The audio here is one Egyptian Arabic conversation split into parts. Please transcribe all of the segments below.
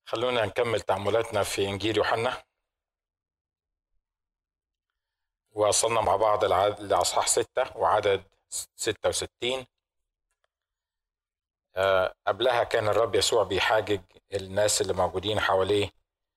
خلونا نكمل تأملاتنا في إنجيل يوحنا وصلنا مع بعض العدد لأصحاح ستة وعدد ستة وستين آه، قبلها كان الرب يسوع بيحاجج الناس اللي موجودين حواليه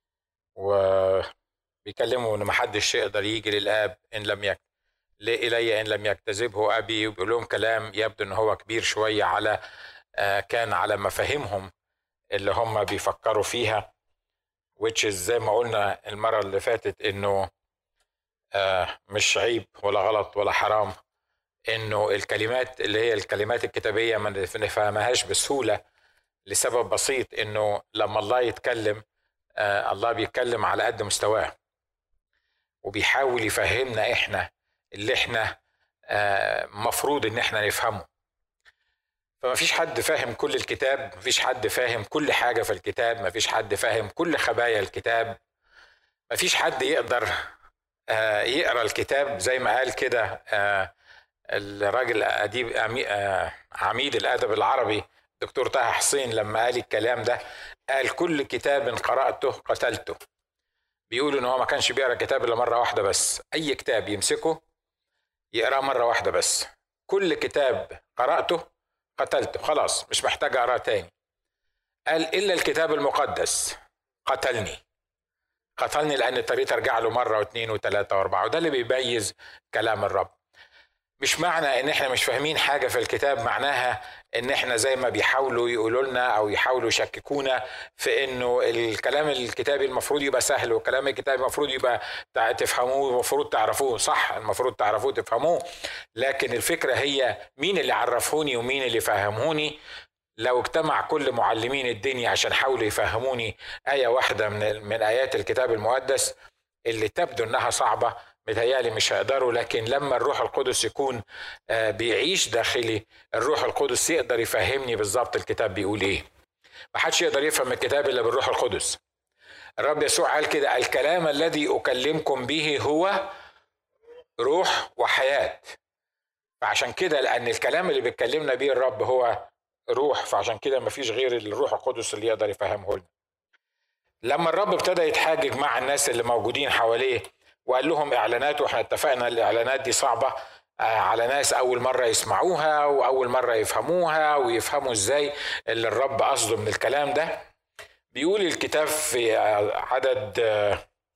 وبيكلموا إن محدش يقدر يجي للآب إن لم يك إلي إن لم يكتذبه أبي وبيقول لهم كلام يبدو إن هو كبير شوية على آه، كان على مفاهيمهم اللي هم بيفكروا فيها which is زي ما قلنا المرة اللي فاتت إنه آه، مش عيب ولا غلط ولا حرام إنه الكلمات اللي هي الكلمات الكتابية ما نفهمهاش بسهولة لسبب بسيط إنه لما الله يتكلم آه، الله بيتكلم على قد مستواه وبيحاول يفهمنا إحنا اللي إحنا آه، مفروض إن إحنا نفهمه فما فيش حد فاهم كل الكتاب ما فيش حد فاهم كل حاجة في الكتاب ما فيش حد فاهم كل خبايا الكتاب ما فيش حد يقدر آه، يقرا الكتاب زي ما قال كده آه، الراجل أديب أمي- آه، عميد الأدب العربي دكتور طه حسين لما قال الكلام ده قال كل كتاب قرأته قتلته بيقول ان هو ما كانش بيقرا كتاب الا مره واحده بس اي كتاب يمسكه يقراه مره واحده بس كل كتاب قرأته قتلته خلاص مش محتاج اقراه تاني قال الا الكتاب المقدس قتلني قتلني لان اضطريت ارجع له مره واثنين وثلاثه واربعه وده اللي بيميز كلام الرب مش معنى ان احنا مش فاهمين حاجه في الكتاب معناها ان احنا زي ما بيحاولوا يقولوا لنا او يحاولوا يشككونا في انه الكلام الكتابي المفروض يبقى سهل والكلام الكتابي المفروض يبقى تع- تفهموه المفروض تعرفوه صح المفروض تعرفوه تفهموه لكن الفكره هي مين اللي عرفوني ومين اللي فهموني لو اجتمع كل معلمين الدنيا عشان حاولوا يفهموني آية واحدة من من آيات الكتاب المقدس اللي تبدو إنها صعبة متهيألي مش هيقدروا لكن لما الروح القدس يكون آه، بيعيش داخلي الروح القدس يقدر يفهمني بالظبط الكتاب بيقول إيه ما حدش يقدر يفهم الكتاب إلا بالروح القدس الرب يسوع قال كده الكلام الذي أكلمكم به هو روح وحياة فعشان كده لأن الكلام اللي بيتكلمنا بيه الرب هو روح فعشان كده مفيش غير الروح القدس اللي يقدر يفهمه لنا لما الرب ابتدى يتحاجج مع الناس اللي موجودين حواليه وقال لهم اعلانات واحنا اتفقنا الاعلانات دي صعبه آه، على ناس اول مره يسمعوها واول مره يفهموها ويفهموا ازاي اللي الرب قصده من الكلام ده بيقول الكتاب في آه، عدد آه،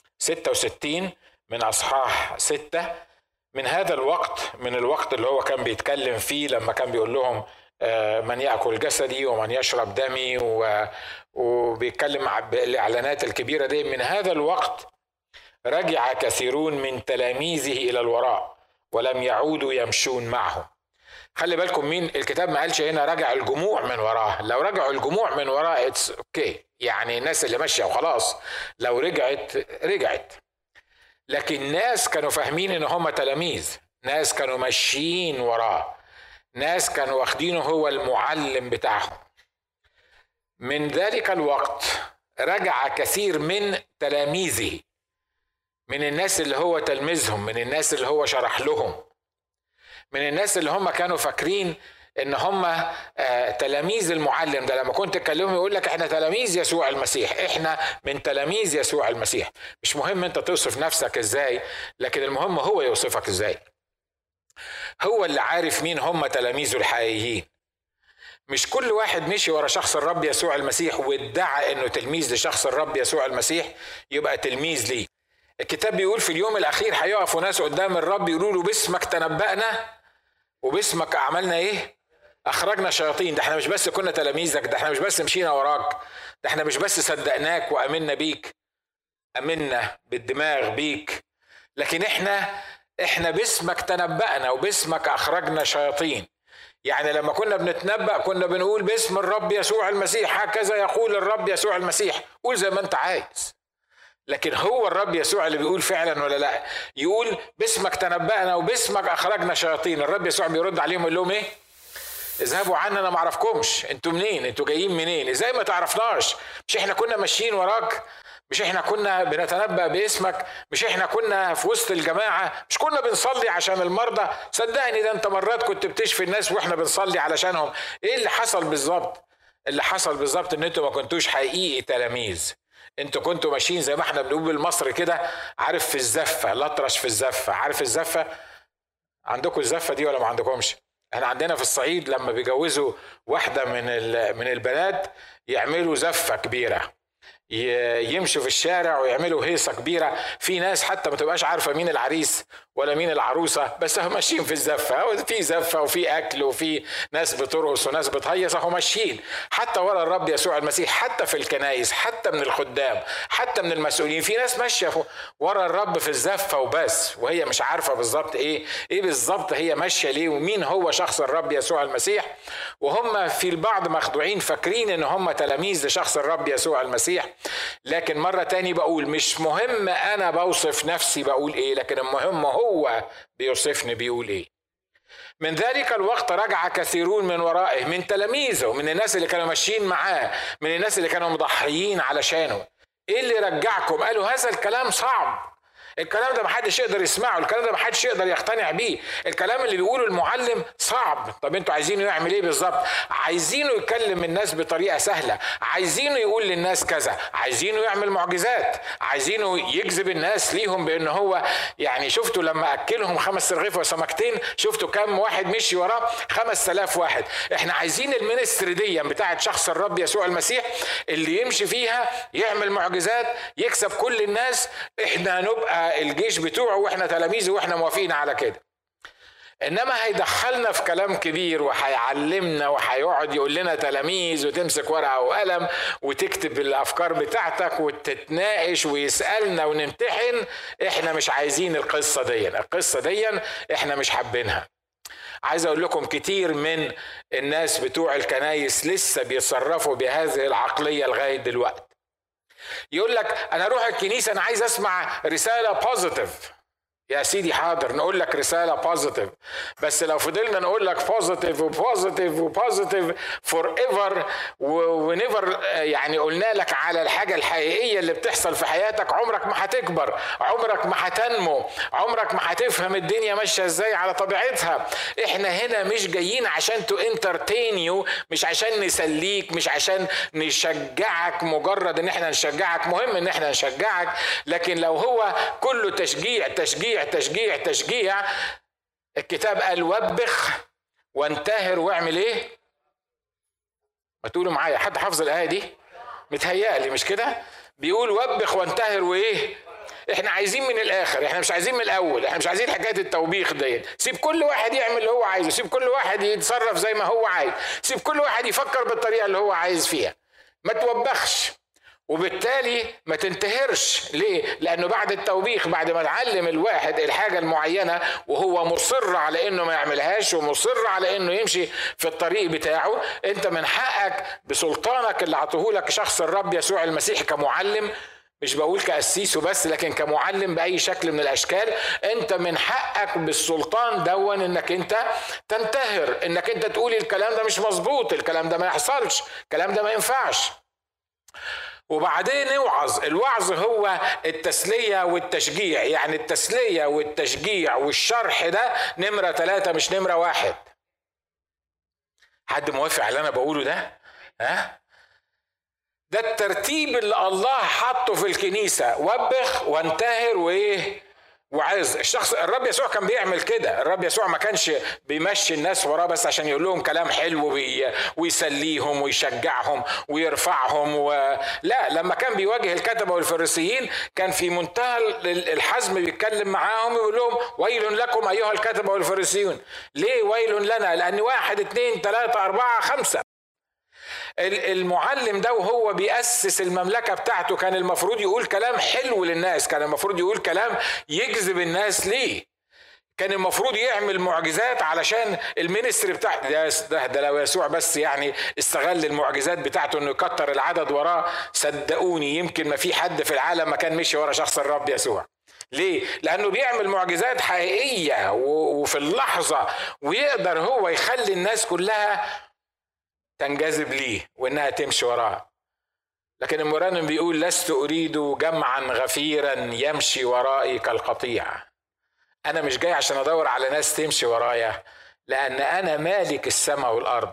66 من اصحاح 6 من هذا الوقت من الوقت اللي هو كان بيتكلم فيه لما كان بيقول لهم آه، من ياكل جسدي ومن يشرب دمي و- وبيتكلم ع- بالاعلانات الكبيره دي من هذا الوقت رجع كثيرون من تلاميذه الى الوراء ولم يعودوا يمشون معه خلي بالكم مين الكتاب ما قالش هنا رجع الجموع من وراه لو رجعوا الجموع من وراه اتس اوكي يعني الناس اللي ماشيه وخلاص لو رجعت رجعت لكن ناس كانوا فاهمين ان هم تلاميذ ناس كانوا ماشيين وراه ناس كانوا واخدينه هو المعلم بتاعهم من ذلك الوقت رجع كثير من تلاميذه من الناس اللي هو تلميذهم من الناس اللي هو شرح لهم من الناس اللي هم كانوا فاكرين ان هم آه، تلاميذ المعلم ده لما كنت تكلمهم يقول لك احنا تلاميذ يسوع المسيح احنا من تلاميذ يسوع المسيح مش مهم انت توصف نفسك ازاي لكن المهم هو يوصفك ازاي هو اللي عارف مين هم تلاميذه الحقيقيين مش كل واحد مشي ورا شخص الرب يسوع المسيح وادعى انه تلميذ لشخص الرب يسوع المسيح يبقى تلميذ ليه الكتاب بيقول في اليوم الاخير هيقفوا ناس قدام الرب يقولوا له باسمك تنبأنا وباسمك عملنا ايه اخرجنا شياطين ده احنا مش بس كنا تلاميذك ده احنا مش بس مشينا وراك ده احنا مش بس صدقناك وامنا بيك امنا بالدماغ بيك لكن احنا احنا باسمك تنبأنا وباسمك اخرجنا شياطين يعني لما كنا بنتنبأ كنا بنقول باسم الرب يسوع المسيح هكذا يقول الرب يسوع المسيح قول زي ما انت عايز لكن هو الرب يسوع اللي بيقول فعلا ولا لا يقول باسمك تنبأنا وباسمك اخرجنا شياطين الرب يسوع بيرد عليهم يقول لهم ايه اذهبوا عني انا ما اعرفكمش انتوا منين انتوا جايين منين ازاي ما تعرفناش مش احنا كنا ماشيين وراك مش احنا كنا بنتنبأ باسمك مش احنا كنا في وسط الجماعة مش كنا بنصلي عشان المرضى صدقني ده انت مرات كنت بتشفي الناس واحنا بنصلي علشانهم ايه اللي حصل بالظبط اللي حصل بالظبط ان انتوا ما كنتوش حقيقي تلاميذ انتوا كنتوا ماشيين زي ما احنا بنقول بالمصري كده عارف في الزفه لطرش في الزفه عارف الزفه عندكم الزفه دي ولا ما عندكمش احنا عندنا في الصعيد لما بيجوزوا واحده من من البنات يعملوا زفه كبيره يمشوا في الشارع ويعملوا هيصه كبيره في ناس حتى ما تبقاش عارفه مين العريس ولا مين العروسه بس هم ماشيين في الزفه في زفه وفي اكل وفي ناس بترقص وناس بتهيص اهو ماشيين حتى ورا الرب يسوع المسيح حتى في الكنايس حتى من الخدام حتى من المسؤولين في ناس ماشيه ورا الرب في الزفه وبس وهي مش عارفه بالظبط ايه ايه بالظبط هي ماشيه ليه ومين هو شخص الرب يسوع المسيح وهم في البعض مخدوعين فاكرين ان هم تلاميذ لشخص الرب يسوع المسيح لكن مرة تاني بقول مش مهم أنا بوصف نفسي بقول إيه لكن المهم هو بيوصفني بيقول إيه من ذلك الوقت رجع كثيرون من ورائه من تلاميذه من الناس اللي كانوا ماشيين معاه من الناس اللي كانوا مضحيين علشانه ايه اللي رجعكم قالوا هذا الكلام صعب الكلام ده محدش يقدر يسمعه الكلام ده محدش يقدر يقتنع بيه الكلام اللي بيقوله المعلم صعب طب انتوا عايزينه يعمل ايه بالظبط عايزينه يكلم الناس بطريقه سهله عايزينه يقول للناس كذا عايزينه يعمل معجزات عايزينه يجذب الناس ليهم بان هو يعني شفتوا لما اكلهم خمس رغيف وسمكتين شفتوا كم واحد مشي وراه خمس آلاف واحد احنا عايزين المينستري دي بتاعه شخص الرب يسوع المسيح اللي يمشي فيها يعمل معجزات يكسب كل الناس احنا نبقى الجيش بتوعه واحنا تلاميذه واحنا موافقين على كده انما هيدخلنا في كلام كبير وهيعلمنا وهيقعد يقول لنا تلاميذ وتمسك ورقه وقلم وتكتب الافكار بتاعتك وتتناقش ويسالنا ونمتحن احنا مش عايزين القصه دي القصه دي احنا مش حابينها عايز اقول لكم كتير من الناس بتوع الكنايس لسه بيتصرفوا بهذه العقليه لغايه دلوقتي يقول لك انا اروح الكنيسه انا عايز اسمع رساله بوزيتيف يا سيدي حاضر نقول لك رسالة بوزيتيف بس لو فضلنا نقول لك بوزيتيف وبوزيتيف وبوزيتيف فور ايفر ونيفر يعني قلنا لك على الحاجة الحقيقية اللي بتحصل في حياتك عمرك ما هتكبر عمرك ما هتنمو عمرك ما هتفهم الدنيا ماشية ازاي على طبيعتها احنا هنا مش جايين عشان تو انترتين يو مش عشان نسليك مش عشان نشجعك مجرد ان احنا نشجعك مهم ان احنا نشجعك لكن لو هو كله تشجيع تشجيع تشجيع تشجيع تشجيع الكتاب قال وبخ وانتهر واعمل ايه ما تقولوا معايا حد حافظ الايه دي متهيألي مش كده بيقول وبخ وانتهر وايه احنا عايزين من الاخر احنا مش عايزين من الاول احنا مش عايزين حكايه التوبيخ دي سيب كل واحد يعمل اللي هو عايزه سيب كل واحد يتصرف زي ما هو عايز سيب كل واحد يفكر بالطريقه اللي هو عايز فيها ما توبخش وبالتالي ما تنتهرش ليه لانه بعد التوبيخ بعد ما تعلم الواحد الحاجه المعينه وهو مصر على انه ما يعملهاش ومصر على انه يمشي في الطريق بتاعه انت من حقك بسلطانك اللي عطوه شخص الرب يسوع المسيح كمعلم مش بقول كأسيس وبس لكن كمعلم بأي شكل من الأشكال أنت من حقك بالسلطان دون إنك أنت تنتهر إنك أنت تقول الكلام ده مش مظبوط الكلام ده ما يحصلش الكلام ده ما ينفعش وبعدين اوعظ الوعظ هو التسلية والتشجيع يعني التسلية والتشجيع والشرح ده نمرة ثلاثة مش نمرة واحد حد موافق على اللي أنا بقوله ده ها ده الترتيب اللي الله حطه في الكنيسة وبخ وانتهر وإيه وعايز الشخص الرب يسوع كان بيعمل كده الرب يسوع ما كانش بيمشي الناس وراه بس عشان يقول لهم كلام حلو ويسليهم ويشجعهم ويرفعهم و... لا لما كان بيواجه الكتبة والفريسيين كان في منتهى الحزم بيتكلم معاهم ويقول لهم ويل لكم أيها الكتبة والفريسيون ليه ويل لنا لأن واحد اثنين ثلاثة أربعة خمسة المعلم ده وهو بيأسس المملكة بتاعته كان المفروض يقول كلام حلو للناس كان المفروض يقول كلام يجذب الناس ليه كان المفروض يعمل معجزات علشان المينستري بتاع ده ده, ده لو يسوع بس يعني استغل المعجزات بتاعته انه يكتر العدد وراه صدقوني يمكن ما في حد في العالم ما كان مشي ورا شخص الرب يسوع ليه؟ لأنه بيعمل معجزات حقيقية وفي اللحظة ويقدر هو يخلي الناس كلها تنجذب ليه وانها تمشي وراه لكن المرنم بيقول لست اريد جمعا غفيرا يمشي ورائي كالقطيع انا مش جاي عشان ادور على ناس تمشي ورايا لان انا مالك السماء والارض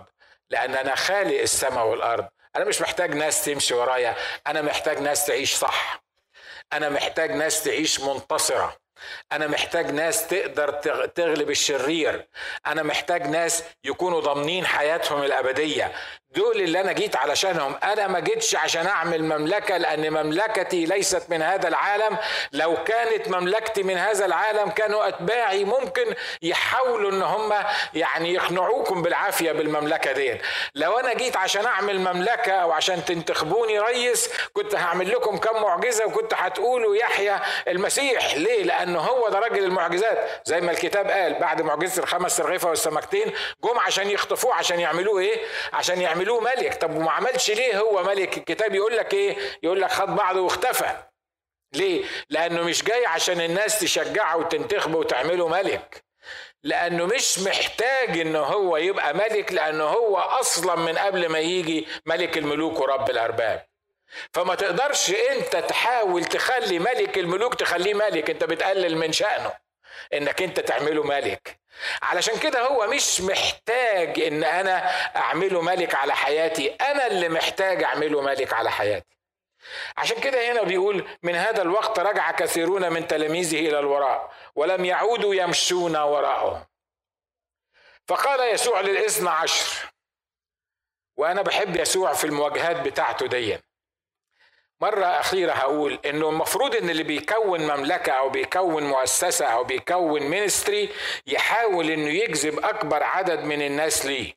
لان انا خالق السماء والارض انا مش محتاج ناس تمشي ورايا انا محتاج ناس تعيش صح انا محتاج ناس تعيش منتصره انا محتاج ناس تقدر تغلب الشرير انا محتاج ناس يكونوا ضامنين حياتهم الابديه دول اللي انا جيت علشانهم انا ما جيتش عشان اعمل مملكه لان مملكتي ليست من هذا العالم لو كانت مملكتي من هذا العالم كانوا اتباعي ممكن يحاولوا ان هم يعني يقنعوكم بالعافيه بالمملكه دي لو انا جيت عشان اعمل مملكه او عشان تنتخبوني رئيس كنت هعمل لكم كم معجزه وكنت هتقولوا يحيى المسيح ليه لانه هو ده راجل المعجزات زي ما الكتاب قال بعد معجزه الخمس رغيفه والسمكتين جم عشان يخطفوه عشان يعملوه ايه عشان يعملوه يعملوه ملك طب وما عملش ليه هو ملك الكتاب يقول لك ايه يقول لك خد بعضه واختفى ليه لانه مش جاي عشان الناس تشجعه وتنتخبه وتعمله ملك لانه مش محتاج ان هو يبقى ملك لانه هو اصلا من قبل ما يجي ملك الملوك ورب الارباب فما تقدرش انت تحاول تخلي ملك الملوك تخليه ملك انت بتقلل من شأنه انك انت تعمله ملك علشان كده هو مش محتاج ان انا اعمله ملك على حياتي انا اللي محتاج اعمله ملك على حياتي عشان كده هنا بيقول من هذا الوقت رجع كثيرون من تلاميذه الى الوراء ولم يعودوا يمشون وراءه فقال يسوع للاثنى عشر وانا بحب يسوع في المواجهات بتاعته دي مرة أخيرة هقول إنه المفروض إن اللي بيكون مملكة أو بيكون مؤسسة أو بيكون مينستري يحاول إنه يجذب أكبر عدد من الناس ليه.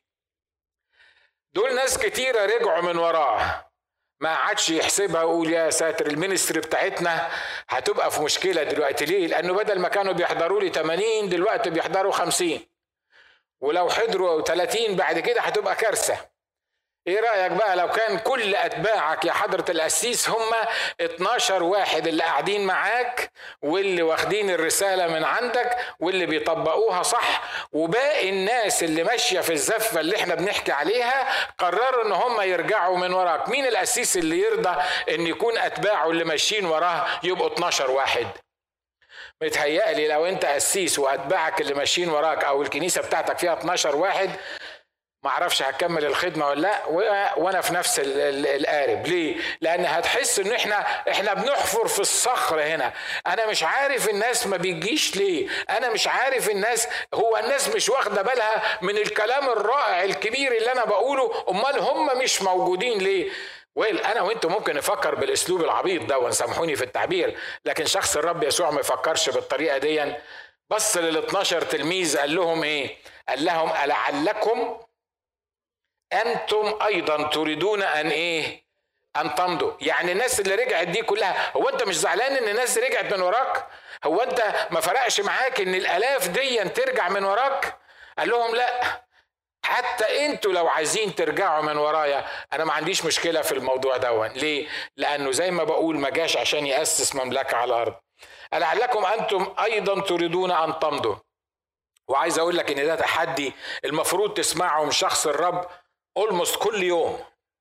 دول ناس كتيرة رجعوا من وراه ما عادش يحسبها ويقول يا ساتر المينستري بتاعتنا هتبقى في مشكلة دلوقتي ليه؟ لأنه بدل ما كانوا بيحضروا لي 80 دلوقتي بيحضروا 50 ولو حضروا 30 بعد كده هتبقى كارثة. ايه رايك بقى لو كان كل اتباعك يا حضره القسيس هم 12 واحد اللي قاعدين معاك واللي واخدين الرساله من عندك واللي بيطبقوها صح وباقي الناس اللي ماشيه في الزفه اللي احنا بنحكي عليها قرروا ان هم يرجعوا من وراك مين القسيس اللي يرضى ان يكون اتباعه اللي ماشيين وراه يبقوا 12 واحد متهيألي لو انت قسيس واتباعك اللي ماشيين وراك او الكنيسه بتاعتك فيها 12 واحد ما اعرفش هكمل الخدمه ولا لا وانا في نفس القارب ليه لان هتحس ان احنا احنا بنحفر في الصخر هنا انا مش عارف الناس ما بيجيش ليه انا مش عارف الناس هو الناس مش واخده بالها من الكلام الرائع الكبير اللي انا بقوله امال هم مش موجودين ليه ويل انا وانتم ممكن نفكر بالاسلوب العبيط ده وسامحوني في التعبير لكن شخص الرب يسوع ما يفكرش بالطريقه دي بص لل 12 تلميذ قال لهم ايه قال لهم ألعلكم انتم ايضا تريدون ان ايه ان تمضوا يعني الناس اللي رجعت دي كلها هو انت مش زعلان ان الناس رجعت من وراك هو انت ما فرقش معاك ان الالاف دي ترجع من وراك قال لهم لا حتى انتوا لو عايزين ترجعوا من ورايا انا ما عنديش مشكله في الموضوع دون ليه لانه زي ما بقول ما جاش عشان ياسس مملكه على الارض لعلكم انتم ايضا تريدون ان تمضوا وعايز اقول لك ان ده تحدي المفروض تسمعه من شخص الرب اولموست كل يوم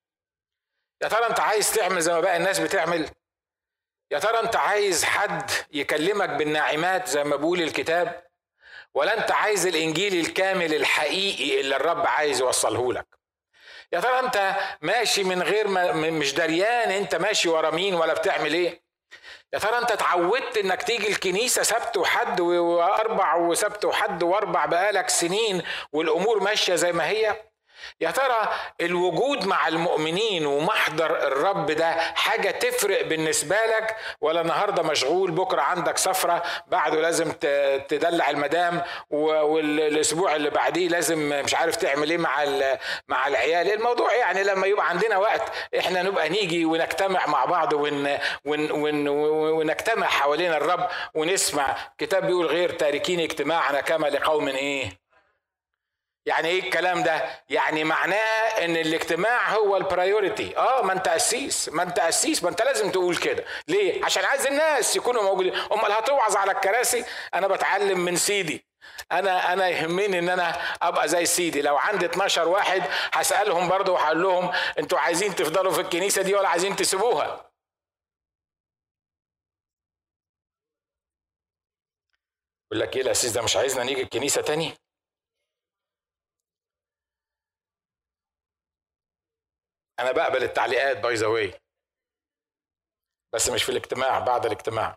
يا ترى انت عايز تعمل زي ما بقى الناس بتعمل يا ترى انت عايز حد يكلمك بالناعمات زي ما بيقول الكتاب ولا انت عايز الانجيل الكامل الحقيقي اللي الرب عايز يوصله لك يا ترى انت ماشي من غير ما مش دريان انت ماشي ورا مين ولا بتعمل ايه يا ترى انت اتعودت انك تيجي الكنيسه سبت وحد واربع وسبت وحد واربع بقالك سنين والامور ماشيه زي ما هي يا ترى الوجود مع المؤمنين ومحضر الرب ده حاجه تفرق بالنسبه لك ولا النهارده مشغول بكره عندك سفره بعده لازم تدلع المدام والاسبوع اللي بعديه لازم مش عارف تعمل ايه مع مع العيال الموضوع يعني لما يبقى عندنا وقت احنا نبقى نيجي ونجتمع مع بعض ون ون ون ونجتمع حوالين الرب ونسمع كتاب بيقول غير تاركين اجتماعنا كما لقوم ايه يعني ايه الكلام ده يعني معناه ان الاجتماع هو البرايورتي اه ما انت قسيس ما انت قسيس ما انت لازم تقول كده ليه عشان عايز الناس يكونوا موجودين امال هتوعظ على الكراسي انا بتعلم من سيدي انا انا يهمني ان انا ابقى زي سيدي لو عندي 12 واحد هسالهم برضه وهقول لهم انتوا عايزين تفضلوا في الكنيسه دي ولا عايزين تسيبوها يقول لك ايه الاسيس ده مش عايزنا نيجي الكنيسه تاني انا بقبل التعليقات باي ذا واي بس مش في الاجتماع بعد الاجتماع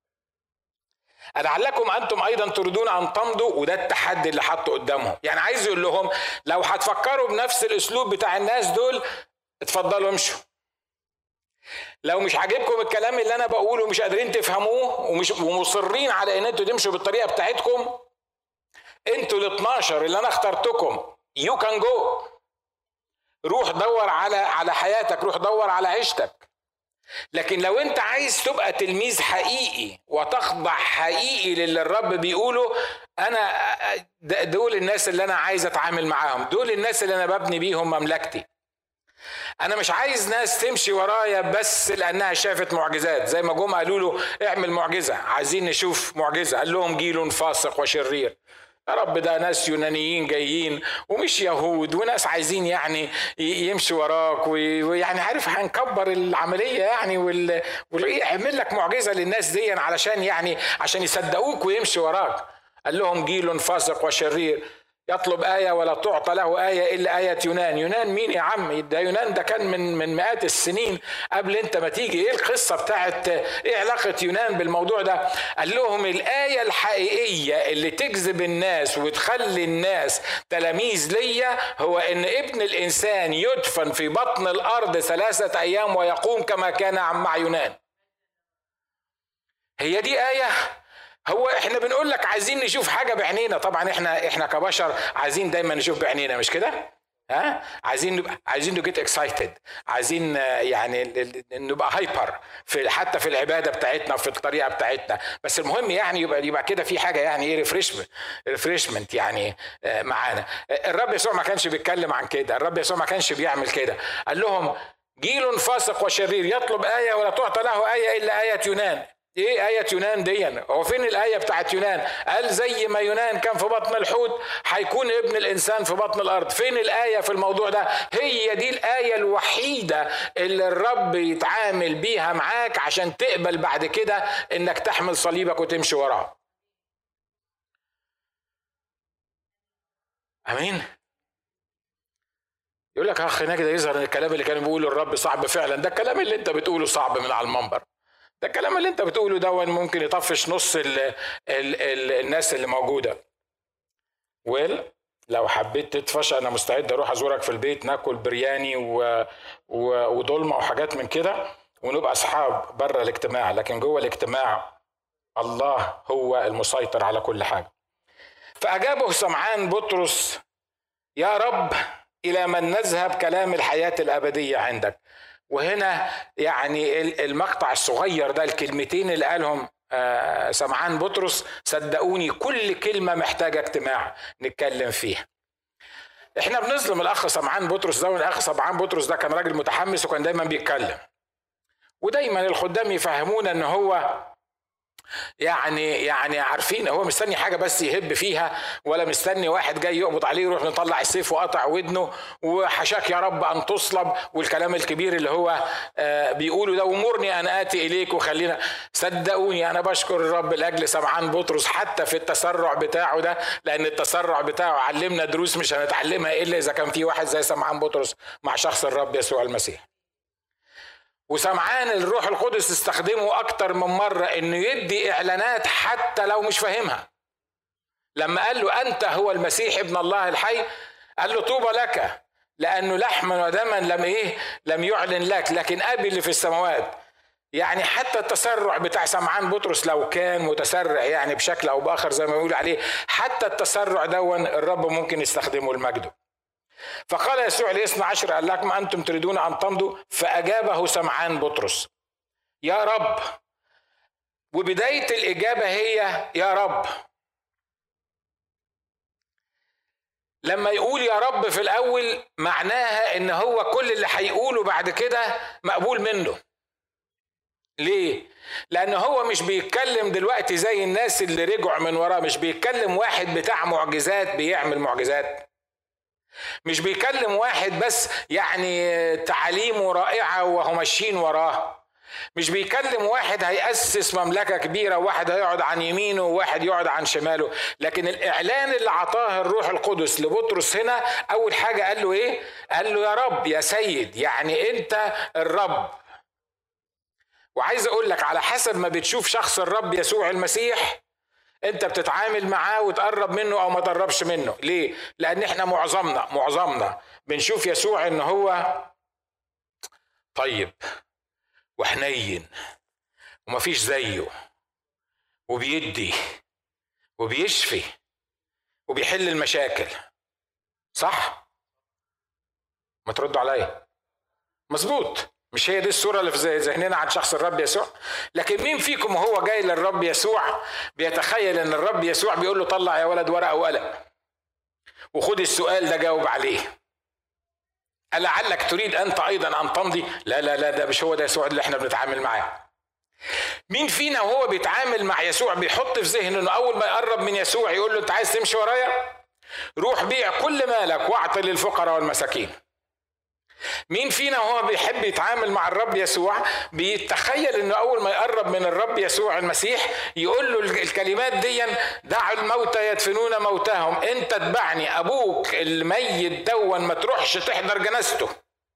لعلكم انتم ايضا تريدون ان تمضوا وده التحدي اللي حطه قدامهم يعني عايز يقول لهم لو هتفكروا بنفس الاسلوب بتاع الناس دول اتفضلوا امشوا لو مش عاجبكم الكلام اللي انا بقوله ومش قادرين تفهموه ومش ومصرين على ان انتوا تمشوا بالطريقه بتاعتكم انتوا ال 12 اللي انا اخترتكم يو كان جو روح دور على على حياتك روح دور على عيشتك لكن لو انت عايز تبقى تلميذ حقيقي وتخضع حقيقي للي الرب بيقوله انا دول الناس اللي انا عايز اتعامل معاهم دول الناس اللي انا ببني بيهم مملكتي انا مش عايز ناس تمشي ورايا بس لانها شافت معجزات زي ما جم قالوا له اعمل معجزه عايزين نشوف معجزه قال لهم جيل فاسق وشرير يا رب ده ناس يونانيين جايين ومش يهود وناس عايزين يعني يمشوا وراك ويعني عارف هنكبر العمليه يعني ويعمل لك معجزه للناس دي علشان يعني عشان يصدقوك ويمشوا وراك قال لهم جيل فاسق وشرير يطلب آية ولا تعطى له آية إلا آية يونان يونان مين يا عم ده يونان ده كان من من مئات السنين قبل أنت ما تيجي إيه القصة بتاعت إيه علاقة يونان بالموضوع ده قال لهم الآية الحقيقية اللي تجذب الناس وتخلي الناس تلاميذ ليا هو إن ابن الإنسان يدفن في بطن الأرض ثلاثة أيام ويقوم كما كان مع يونان هي دي آية هو احنا بنقول لك عايزين نشوف حاجه بعينينا طبعا احنا احنا كبشر عايزين دايما نشوف بعينينا مش كده ها عايزين نبقى عايزين نجيت اكسايتد عايزين يعني نبقى هايبر في حتى في العباده بتاعتنا وفي الطريقه بتاعتنا بس المهم يعني يبقى يبقى كده في حاجه يعني ايه ريفريشمنت ريفريشمنت يعني آه، معانا الرب يسوع ما كانش بيتكلم عن كده الرب يسوع ما كانش بيعمل كده قال لهم جيل فاسق وشرير يطلب آية ولا تعطى له آية إلا آية يونان ايه آية يونان دي هو فين الآية بتاعت يونان قال زي ما يونان كان في بطن الحوت هيكون ابن الإنسان في بطن الأرض فين الآية في الموضوع ده هي دي الآية الوحيدة اللي الرب يتعامل بيها معاك عشان تقبل بعد كده انك تحمل صليبك وتمشي وراه امين يقول لك اخ هناك ده يظهر ان الكلام اللي كان بيقوله الرب صعب فعلا ده الكلام اللي انت بتقوله صعب من على المنبر ده الكلام اللي انت بتقوله ده ممكن يطفش نص ال ال ال الناس اللي موجوده ويل لو حبيت تطفش انا مستعد اروح ازورك في البيت ناكل برياني و... و... وضلمه وحاجات من كده ونبقى اصحاب بره الاجتماع لكن جوه الاجتماع الله هو المسيطر على كل حاجه فاجابه سمعان بطرس يا رب الى من نذهب كلام الحياه الابديه عندك وهنا يعني المقطع الصغير ده الكلمتين اللي قالهم آه، سمعان بطرس صدقوني كل كلمة محتاجة اجتماع نتكلم فيها احنا بنظلم الاخ سمعان بطرس ده والاخ سمعان بطرس ده كان راجل متحمس وكان دايما بيتكلم ودايما الخدام يفهمونا ان هو يعني يعني عارفين هو مستني حاجه بس يهب فيها ولا مستني واحد جاي يقبض عليه يروح نطلع السيف وقطع ودنه وحشاك يا رب ان تصلب والكلام الكبير اللي هو آه، بيقوله ده ومرني ان اتي اليك وخلينا صدقوني انا بشكر الرب لاجل سمعان بطرس حتى في التسرع بتاعه ده لان التسرع بتاعه علمنا دروس مش هنتعلمها الا اذا كان في واحد زي سمعان بطرس مع شخص الرب يسوع المسيح وسمعان الروح القدس استخدمه أكتر من مرة إنه يدي إعلانات حتى لو مش فاهمها لما قال له أنت هو المسيح ابن الله الحي قال له طوبى لك لأنه لحما ودما لم إيه لم يعلن لك لكن أبي اللي في السماوات يعني حتى التسرع بتاع سمعان بطرس لو كان متسرع يعني بشكل او باخر زي ما بيقول عليه حتى التسرع دون الرب ممكن يستخدمه لمجده فقال يسوع لاثنى عشر قال لكم أنتم تريدون أن تمضوا فأجابه سمعان بطرس يا رب وبداية الإجابة هي يا رب لما يقول يا رب في الأول معناها إن هو كل اللي هيقوله بعد كده مقبول منه ليه؟ لأن هو مش بيتكلم دلوقتي زي الناس اللي رجعوا من وراه مش بيتكلم واحد بتاع معجزات بيعمل معجزات مش بيكلم واحد بس يعني تعاليمه رائعة وهو ماشيين وراه مش بيكلم واحد هيأسس مملكة كبيرة واحد هيقعد عن يمينه وواحد يقعد عن شماله لكن الإعلان اللي عطاه الروح القدس لبطرس هنا أول حاجة قال له إيه قال له يا رب يا سيد يعني أنت الرب وعايز أقول لك على حسب ما بتشوف شخص الرب يسوع المسيح انت بتتعامل معاه وتقرب منه او ما تقربش منه ليه لان احنا معظمنا معظمنا بنشوف يسوع ان هو طيب وحنين ومفيش زيه وبيدي وبيشفي وبيحل المشاكل صح ما تردوا عليا مظبوط مش هي دي الصورة اللي في ذهننا عن شخص الرب يسوع لكن مين فيكم وهو جاي للرب يسوع بيتخيل ان الرب يسوع بيقول له طلع يا ولد ورقة وقلم وخد السؤال ده جاوب عليه ألعلك تريد أنت أيضا أن تمضي لا لا لا ده مش هو ده يسوع اللي احنا بنتعامل معاه مين فينا وهو بيتعامل مع يسوع بيحط في ذهنه انه اول ما يقرب من يسوع يقول له انت عايز تمشي ورايا روح بيع كل مالك واعطي للفقراء والمساكين مين فينا وهو بيحب يتعامل مع الرب يسوع بيتخيل انه اول ما يقرب من الرب يسوع المسيح يقول له الكلمات دي دعوا الموتى يدفنون موتاهم انت اتبعني ابوك الميت دون ما تروحش تحضر جنازته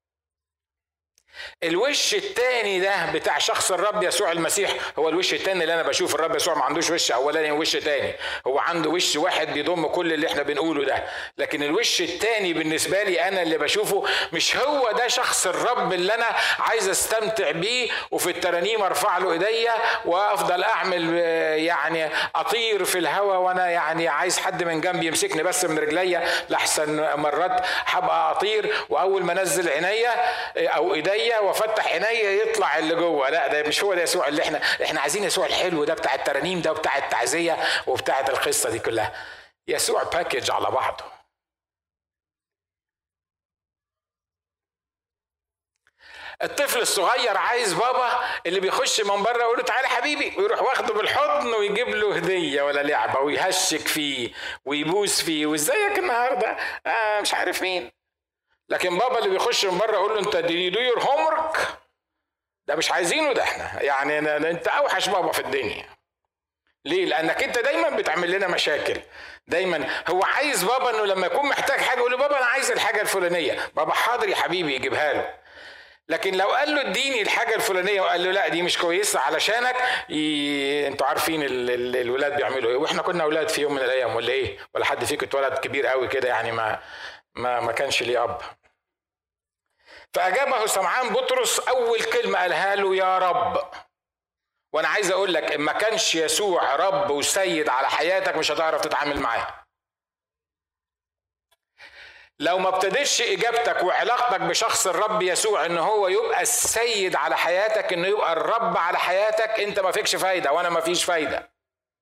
الوش التاني ده بتاع شخص الرب يسوع المسيح هو الوش التاني اللي انا بشوف الرب يسوع ما عندوش وش اولاني وش تاني هو عنده وش واحد بيضم كل اللي احنا بنقوله ده لكن الوش التاني بالنسبه لي انا اللي بشوفه مش هو ده شخص الرب اللي انا عايز استمتع بيه وفي الترانيم ارفع له ايديا وافضل اعمل يعني اطير في الهواء وانا يعني عايز حد من جنبي يمسكني بس من رجليا لحسن مرات هبقى اطير واول ما انزل عينيا او ايديا وافتح عينيا يطلع اللي جوه لا ده مش هو ده يسوع اللي احنا احنا عايزين يسوع الحلو ده بتاع الترانيم ده وبتاع التعزيه وبتاع القصه دي كلها يسوع باكج على بعضه الطفل الصغير عايز بابا اللي بيخش من بره يقول له تعالى حبيبي ويروح واخده بالحضن ويجيب له هديه ولا لعبه ويهشك فيه ويبوس فيه وازيك النهارده آه مش عارف مين لكن بابا اللي بيخش من بره يقول له انت دي دو يور هومورك ده مش عايزينه ده احنا يعني انت اوحش بابا في الدنيا ليه؟ لانك انت دايما بتعمل لنا مشاكل دايما هو عايز بابا انه لما يكون محتاج حاجه يقول له بابا انا عايز الحاجه الفلانيه بابا حاضر يا حبيبي يجيبها له لكن لو قال له اديني الحاجه الفلانيه وقال له لا دي مش كويسه علشانك ي... انتوا عارفين ال... ال... الولاد بيعملوا ايه واحنا كنا اولاد في يوم من الايام ولا ايه ولا حد فيكم اتولد كبير قوي كده يعني ما ما ما كانش ليه اب فاجابه سمعان بطرس اول كلمه قالها له يا رب وانا عايز اقول لك ان ما كانش يسوع رب وسيد على حياتك مش هتعرف تتعامل معاه لو ما ابتدتش اجابتك وعلاقتك بشخص الرب يسوع ان هو يبقى السيد على حياتك انه يبقى الرب على حياتك انت ما فيكش فايده وانا ما فيش فايده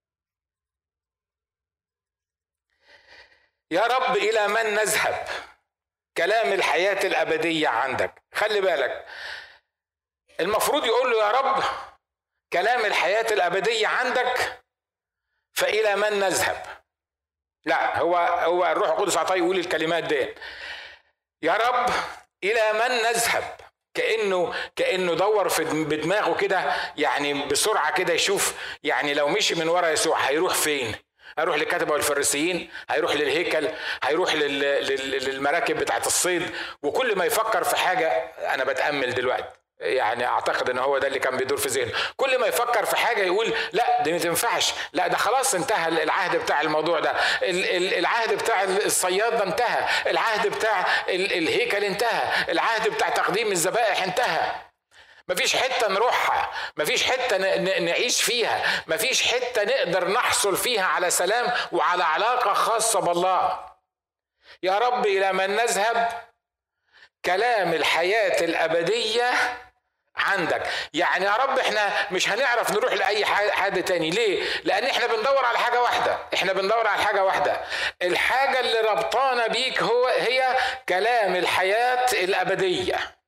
يا رب الى من نذهب كلام الحياه الابديه عندك خلي بالك المفروض يقول له يا رب كلام الحياه الابديه عندك فالى من نذهب لا هو هو الروح القدس عطاه يقول الكلمات دي يا رب الى من نذهب كانه كانه دور في بدماغه كده يعني بسرعه كده يشوف يعني لو مشي من ورا يسوع هيروح فين هيروح للكتبه والفريسيين هيروح للهيكل هيروح للمراكب بتاعت الصيد وكل ما يفكر في حاجه انا بتامل دلوقتي يعني اعتقد ان هو ده اللي كان بيدور في ذهنه كل ما يفكر في حاجه يقول لا دي ما تنفعش لا ده خلاص انتهى العهد بتاع الموضوع ده العهد بتاع الصياد ده انتهى العهد بتاع الهيكل انتهى العهد بتاع تقديم الذبائح انتهى مفيش حته نروحها مفيش حته نعيش فيها مفيش حته نقدر نحصل فيها على سلام وعلى علاقه خاصه بالله يا رب الى من نذهب كلام الحياه الابديه عندك يعني يا رب احنا مش هنعرف نروح لاي حد تاني ليه لان احنا بندور على حاجه واحده احنا بندور على حاجه واحده الحاجه اللي ربطانا بيك هو هي كلام الحياه الابديه